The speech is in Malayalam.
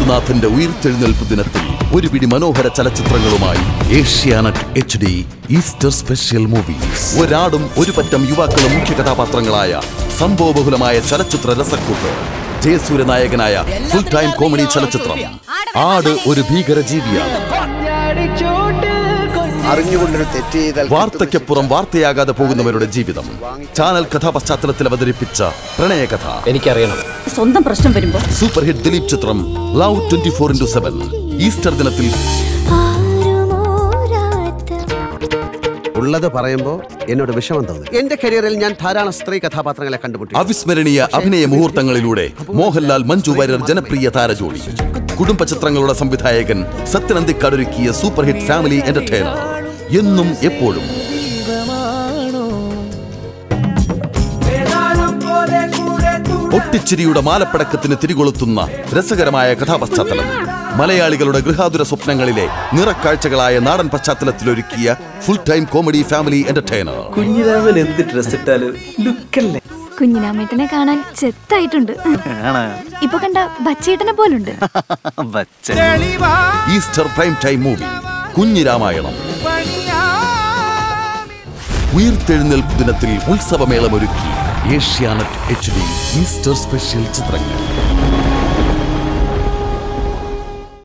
യേശുനാഥന്റെ ഉയർത്തെഴുന്നേൽപ്പ് ദിനത്തിൽ ഒരു പിടി മനോഹര ചലച്ചിത്രങ്ങളുമായി Asianet H D Easter special movies ഒരാടും ഒരു പറ്റം യുവാക്കളും മുഖ്യ കഥാപാത്രങ്ങളായ സംഭവബഹുലമായ ചലച്ചിത്ര രസക്കൂട്ട് ജയസൂര്യ നായകനായ ഫുൾ ടൈം കോമഡി ചലച്ചിത്രം ആട് ഒരു ഭീകര ജീവിയാണ് അറിഞ്ഞുകൊണ്ടൊരു തെറ്റ് ചെയ്താൽ വാർത്തയ്ക്കപ്പുറം വാർത്തയാകാതെ പോകുന്നവരുടെ ജീവിതം ചാനൽ കഥാപശ്ചാത്തലത്തിൽ അവതരിപ്പിച്ച പ്രണയകഥ എനിക്കറിയണം സ്വന്തം പ്രശ്നം വരുമ്പോ സൂപ്പർ ഹിറ്റ് ദിലീപ് ചിത്രം love twenty four into seven Easter ദിനത്തിൽ ഉള്ളത് പറയുമ്പോ എന്നോട് വിഷമം തോന്നി എന്റെ കരിയറിൽ ഞാൻ ധാരാളം സ്ത്രീ കഥാപാത്രങ്ങളെ കണ്ടുമുട്ടി അവിസ്മരണീയ അഭിനയ മുഹൂർത്തങ്ങളിലൂടെ മോഹൻലാൽ മഞ്ജു വാര്യർ ജനപ്രിയ താരജോഡി കുടുംബ ചിത്രങ്ങളുടെ സംവിധായകൻ സത്യനന്ദിക്കാടൊരുക്കിയ സൂപ്പർ ഹിറ്റ് ഫാമിലി എന്റർടൈനർ എന്നും എപ്പോഴും ഒട്ടിച്ചിരിയുടെ മാലപ്പടക്കത്തിന് തിരികൊളുത്തുന്ന രസകരമായ കഥാപശ്ചാത്തലം മലയാളികളുടെ ഗൃഹാതുര സ്വപ്നങ്ങളിലെ നിറക്കാഴ്ചകളായ നാടൻ പശ്ചാത്തലത്തിലൊരുക്കിയ full time comedy family entertainer Kunjiraman എന്ത് ഡ്രസ് ഇട്ടാലും ലുക്കല്ലേ കുഞ്ഞിനാമേട്ടനെ കാണാൻ ചെത്തായിട്ടുണ്ട് ഇപ്പൊ കണ്ട ബച്ചേട്ടനെ പോലുണ്ട് Easter prime time movie Kunjiramayanam ഉയർത്തെഴുന്നേൽപ്പ് ദിനത്തിൽ ഉത്സവമേളമൊരുക്കി Asianet H D Easter special ചിത്രങ്ങൾ